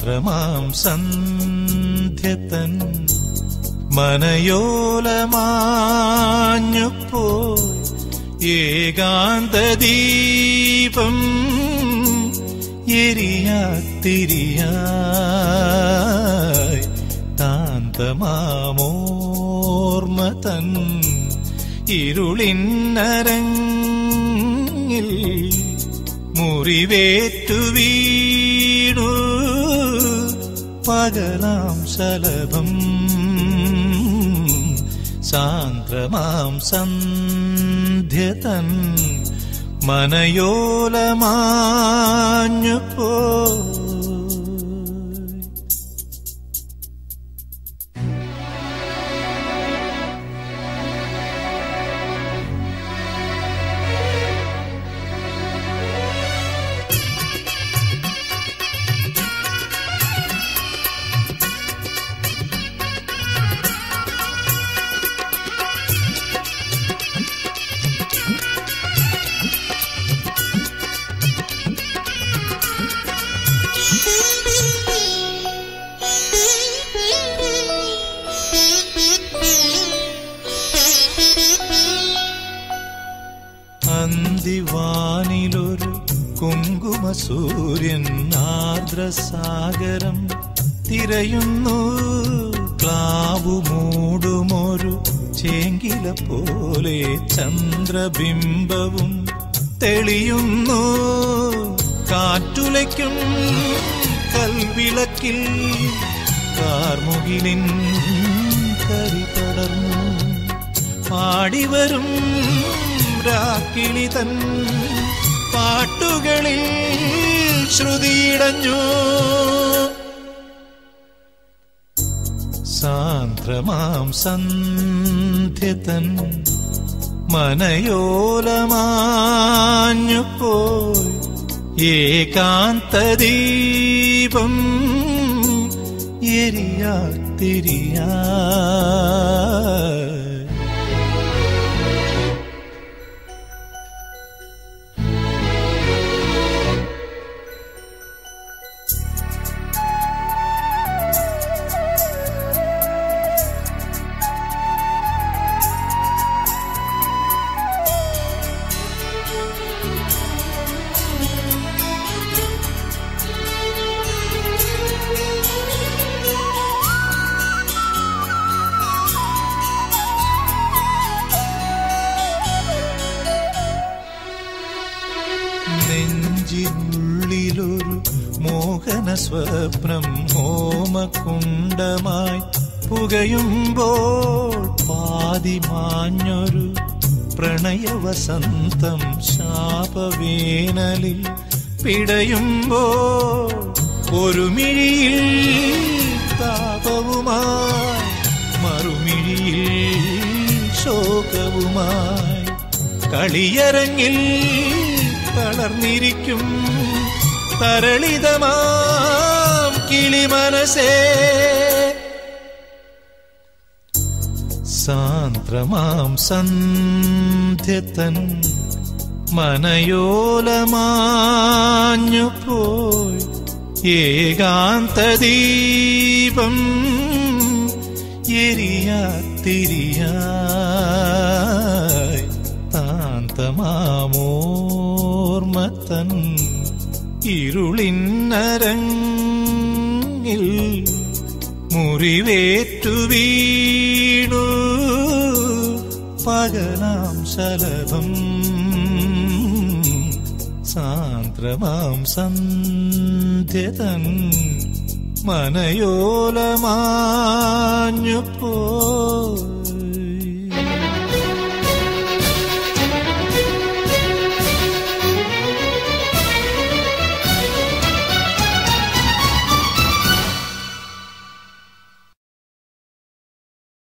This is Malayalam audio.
സാന്ദ്രമാം സന്ധ്യതൻ മനയോലമാഞ്ഞുപോയി ഏകാന്തദീപം എരിയാത്തിരിയായി താന്തമാമോർമതൻ ഇരുളിന്നരങ്ങിൽ മുറിവേറ്റു വീണു പകലാം ശലഭം സാന്ദ്രമാം സന്ധ്യതൻ മനയോലമാഞ്ഞു പോയി അന്തിവാനിലൊരു കുങ്കുമ സൂര്യൻ ആർദ്രസാഗരം തിരയുന്നു ക്ലാവു മൂടുമൊരു ചേങ്കില പോലെ ചന്ദ്രബിംബവും തെളിയുന്നു കാറ്റുലയ്ക്കും കൽവിളക്കിൽ കാർമുകിലിൻ കരി പടർന്നു പാടിവരും രാക്കിളി തൻ പാട്ടുകളിൽ ശ്രുതിയിടഞ്ഞു സാന്ദ്രമാം സന്ധ്യതൻ മനയോലമാഞ്ഞു പോയി ഏകാന്തദീപം എരിയാത്തിരിയാ നെഞ്ചിനുള്ളിലൊരു മോഹന സ്വപ്നം ഹോമകുണ്ടമായി പുകയുമ്പോൾ പാതി മാഞ്ഞൊരു പ്രണയവസന്തം ശാപവേനലിൽ പിടയുമ്പോൾ ഒരു മിഴിയിൽ താപവുമായി മറുമിഴിയിൽ ശോകവുമായി കളിയരങ്ങിൽ തളർന്നിരിക്കും തരളിതമാം കിളിമനസേ സാന്ദ്രമാം സന്ധ്യതൻ മനയോലമാഞ്ഞു പോയി ഏകാന്തദീപം എരിയാത്തിരിയായി താന്തമാമോർമത്തൻ ഇരുളിന്നരങ്ങിൽ മുറിവേറ്റു വീണു പകലാം ശലഭം സാന്ദ്രമാം സന്ധ്യതൻ മനയോലമാഞ്ഞു പോ